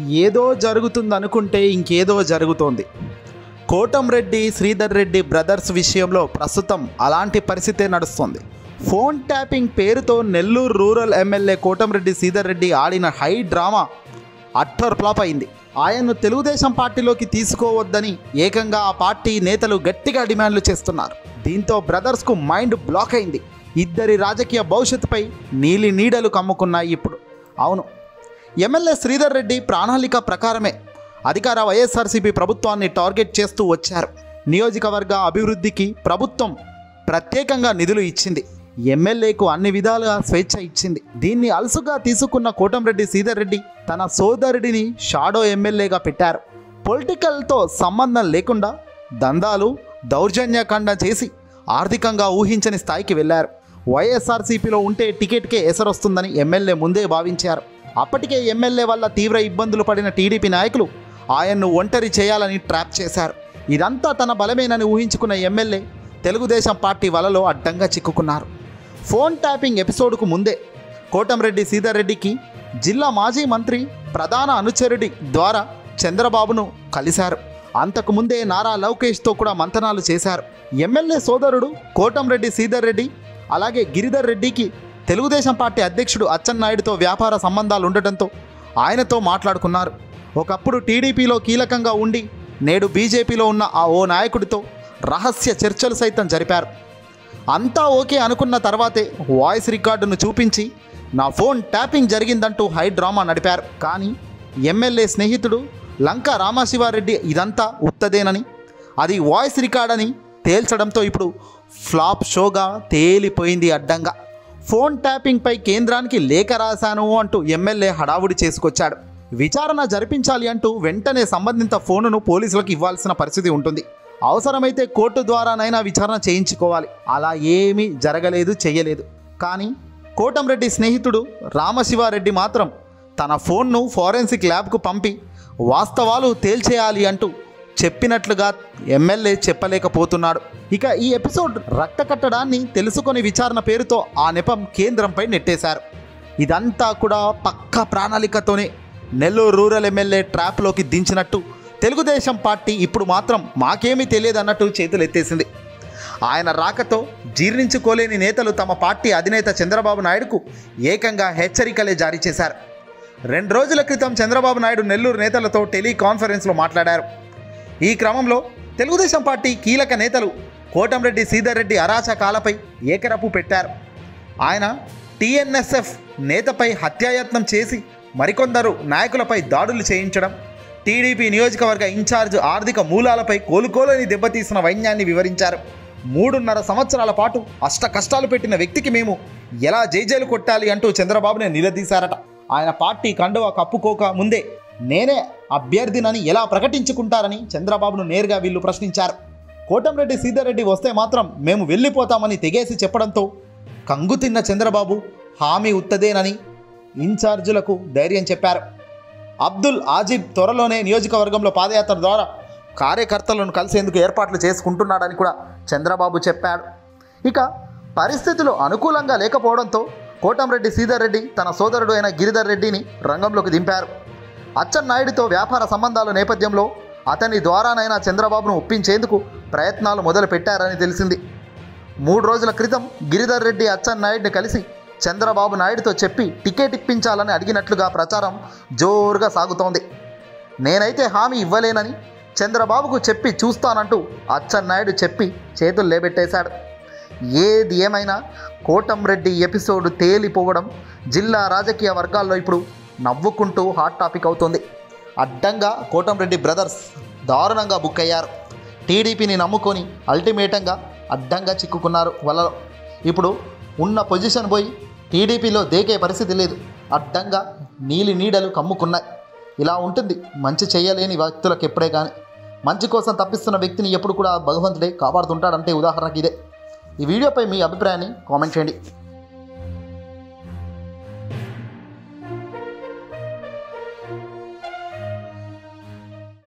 ఏదో జరుగుతుంది అనుకుంటే ఇంకేదో జరుగుతోంది కోటంరెడ్డి శ్రీధర్ రెడ్డి బ్రదర్స్ విషయంలో ప్రస్తుతం అలాంటి పరిస్థితే నడుస్తోంది ఫోన్ ట్యాపింగ్ పేరుతో నెల్లూరు రూరల్ ఎమ్మెల్యే కోటంరెడ్డి శ్రీధర్ రెడ్డి ఆడిన హై డ్రామా అట్టర్ ఫ్లాప్ అయింది ఆయన్ను తెలుగుదేశం పార్టీలోకి తీసుకోవద్దని ఏకంగా ఆ పార్టీ నేతలు గట్టిగా డిమాండ్లు చేస్తున్నారు దీంతో బ్రదర్స్కు మైండ్ బ్లాక్ అయింది ఇద్దరి రాజకీయ భవిష్యత్తుపై నీలి నీడలు కమ్ముకున్నాయి ఇప్పుడు అవును ఎమ్మెల్యే శ్రీధర్ రెడ్డి ప్రణాళిక ప్రకారమే అధికార వైఎస్ఆర్సీపీ ప్రభుత్వాన్ని టార్గెట్ చేస్తూ వచ్చారు నియోజకవర్గ అభివృద్ధికి ప్రభుత్వం ప్రత్యేకంగా నిధులు ఇచ్చింది ఎమ్మెల్యేకు అన్ని విధాలుగా స్వేచ్ఛ ఇచ్చింది దీన్ని అలసుగా తీసుకున్న కోటంరెడ్డి శ్రీధర్ రెడ్డి తన సోదరుడిని షాడో ఎమ్మెల్యేగా పెట్టారు పొలిటికల్తో సంబంధం లేకుండా దందాలు దౌర్జన్యకాండ చేసి ఆర్థికంగా ఊహించని స్థాయికి వెళ్లారు వైఎస్ఆర్సీపీలో ఉంటే టికెట్కే ఎసరొస్తుందని ఎమ్మెల్యే ముందే భావించారు అప్పటికే ఎమ్మెల్యే వల్ల తీవ్ర ఇబ్బందులు పడిన టీడీపీ నాయకులు ఆయన్ను ఒంటరి చేయాలని ట్రాప్ చేశారు ఇదంతా తన బలమేనని ఊహించుకున్న ఎమ్మెల్యే తెలుగుదేశం పార్టీ వలలో అడ్డంగా చిక్కుకున్నారు ఫోన్ ట్యాపింగ్ ఎపిసోడ్కు ముందే కోటంరెడ్డి శ్రీధర్ రెడ్డికి జిల్లా మాజీ మంత్రి ప్రధాన అనుచరుడి ద్వారా చంద్రబాబును కలిశారు అంతకు ముందే నారా లోకేష్తో కూడా మంతనాలు చేశారు ఎమ్మెల్యే సోదరుడు కోటంరెడ్డి శ్రీధర్ రెడ్డి అలాగే గిరిధర్ రెడ్డికి తెలుగుదేశం పార్టీ అధ్యక్షుడు అచ్చెన్నాయుడుతో వ్యాపార సంబంధాలు ఉండటంతో ఆయనతో మాట్లాడుకున్నారు ఒకప్పుడు టీడీపీలో కీలకంగా ఉండి నేడు బీజేపీలో ఉన్న ఆ ఓ నాయకుడితో రహస్య చర్చలు సైతం జరిపారు అంతా ఓకే అనుకున్న తర్వాతే వాయిస్ రికార్డును చూపించి నా ఫోన్ ట్యాపింగ్ జరిగిందంటూ హై డ్రామా నడిపారు కానీ ఎమ్మెల్యే స్నేహితుడు లంక రామశివారెడ్డి ఇదంతా ఉత్తదేనని అది వాయిస్ రికార్డ్ అని తేల్చడంతో ఇప్పుడు ఫ్లాప్ షోగా తేలిపోయింది అడ్డంగా ఫోన్ ట్యాపింగ్పై కేంద్రానికి లేఖ రాశాను అంటూ ఎమ్మెల్యే హడావుడి చేసుకొచ్చాడు విచారణ జరిపించాలి అంటూ వెంటనే సంబంధిత ఫోనును పోలీసులకు ఇవ్వాల్సిన పరిస్థితి ఉంటుంది అవసరమైతే కోర్టు ద్వారానైనా విచారణ చేయించుకోవాలి అలా ఏమీ జరగలేదు చెయ్యలేదు కానీ కోటంరెడ్డి స్నేహితుడు రామశివారెడ్డి మాత్రం తన ఫోన్ను ఫోరెన్సిక్ ల్యాబ్కు పంపి వాస్తవాలు తేల్చేయాలి అంటూ చెప్పినట్లుగా ఎమ్మెల్యే చెప్పలేకపోతున్నాడు ఇక ఈ ఎపిసోడ్ రక్త కట్టడాన్ని తెలుసుకొని విచారణ పేరుతో ఆ నెపం కేంద్రంపై నెట్టేశారు ఇదంతా కూడా పక్క ప్రణాళికతోనే నెల్లూరు రూరల్ ఎమ్మెల్యే ట్రాప్లోకి దించినట్టు తెలుగుదేశం పార్టీ ఇప్పుడు మాత్రం మాకేమీ తెలియదు అన్నట్టు చేతులు ఎత్తేసింది ఆయన రాకతో జీర్ణించుకోలేని నేతలు తమ పార్టీ అధినేత చంద్రబాబు నాయుడుకు ఏకంగా హెచ్చరికలే జారీ చేశారు రెండు రోజుల క్రితం చంద్రబాబు నాయుడు నెల్లూరు నేతలతో టెలికాన్ఫరెన్స్లో మాట్లాడారు ఈ క్రమంలో తెలుగుదేశం పార్టీ కీలక నేతలు కోటంరెడ్డి శ్రీధర్ రెడ్డి అరాచకాలపై ఏకరపు పెట్టారు ఆయన టీఎన్ఎస్ఎఫ్ నేతపై హత్యాయత్నం చేసి మరికొందరు నాయకులపై దాడులు చేయించడం టీడీపీ నియోజకవర్గ ఇన్ఛార్జ్ ఆర్థిక మూలాలపై కోలుకోలేని దెబ్బతీసిన వైన్యాన్ని వివరించారు మూడున్నర సంవత్సరాల పాటు అష్ట కష్టాలు పెట్టిన వ్యక్తికి మేము ఎలా జైజైలు కొట్టాలి అంటూ చంద్రబాబునే నిలదీశారట ఆయన పార్టీ కండువా కప్పుకోక ముందే నేనే అభ్యర్థినని ఎలా ప్రకటించుకుంటారని చంద్రబాబును నేరుగా వీళ్ళు ప్రశ్నించారు కోటంరెడ్డి శ్రీధర్ రెడ్డి వస్తే మాత్రం మేము వెళ్ళిపోతామని తెగేసి చెప్పడంతో కంగు తిన్న చంద్రబాబు హామీ ఉత్తదేనని ఇన్ఛార్జీలకు ధైర్యం చెప్పారు అబ్దుల్ ఆజిబ్ త్వరలోనే నియోజకవర్గంలో పాదయాత్ర ద్వారా కార్యకర్తలను కలిసేందుకు ఏర్పాట్లు చేసుకుంటున్నాడని కూడా చంద్రబాబు చెప్పాడు ఇక పరిస్థితులు అనుకూలంగా లేకపోవడంతో కోటంరెడ్డి శ్రీధర్ రెడ్డి తన సోదరుడు అయిన గిరిధర్ రెడ్డిని రంగంలోకి దింపారు అచ్చెన్నాయుడితో వ్యాపార సంబంధాల నేపథ్యంలో అతని ద్వారానైనా చంద్రబాబును ఒప్పించేందుకు ప్రయత్నాలు మొదలు పెట్టారని తెలిసింది మూడు రోజుల క్రితం గిరిధర్ రెడ్డి అచ్చెన్నాయుడిని కలిసి చంద్రబాబు నాయుడుతో చెప్పి టికెట్ ఇప్పించాలని అడిగినట్లుగా ప్రచారం జోరుగా సాగుతోంది నేనైతే హామీ ఇవ్వలేనని చంద్రబాబుకు చెప్పి చూస్తానంటూ అచ్చెన్నాయుడు చెప్పి చేతులు లేబెట్టేశాడు ఏది ఏమైనా కోటంరెడ్డి ఎపిసోడ్ తేలిపోవడం జిల్లా రాజకీయ వర్గాల్లో ఇప్పుడు నవ్వుకుంటూ హాట్ టాపిక్ అవుతుంది అడ్డంగా కోటంరెడ్డి బ్రదర్స్ దారుణంగా బుక్ అయ్యారు టీడీపీని నమ్ముకొని అల్టిమేటంగా అడ్డంగా చిక్కుకున్నారు వలలో ఇప్పుడు ఉన్న పొజిషన్ పోయి టీడీపీలో దేకే పరిస్థితి లేదు అడ్డంగా నీలి నీడలు కమ్ముకున్నాయి ఇలా ఉంటుంది మంచి చేయలేని వ్యక్తులకు ఎప్పుడే కానీ మంచి కోసం తప్పిస్తున్న వ్యక్తిని ఎప్పుడు కూడా భగవంతుడే కాపాడుతుంటాడంటే ఉదాహరణకి ఇదే ఈ వీడియోపై మీ అభిప్రాయాన్ని కామెంట్ చేయండి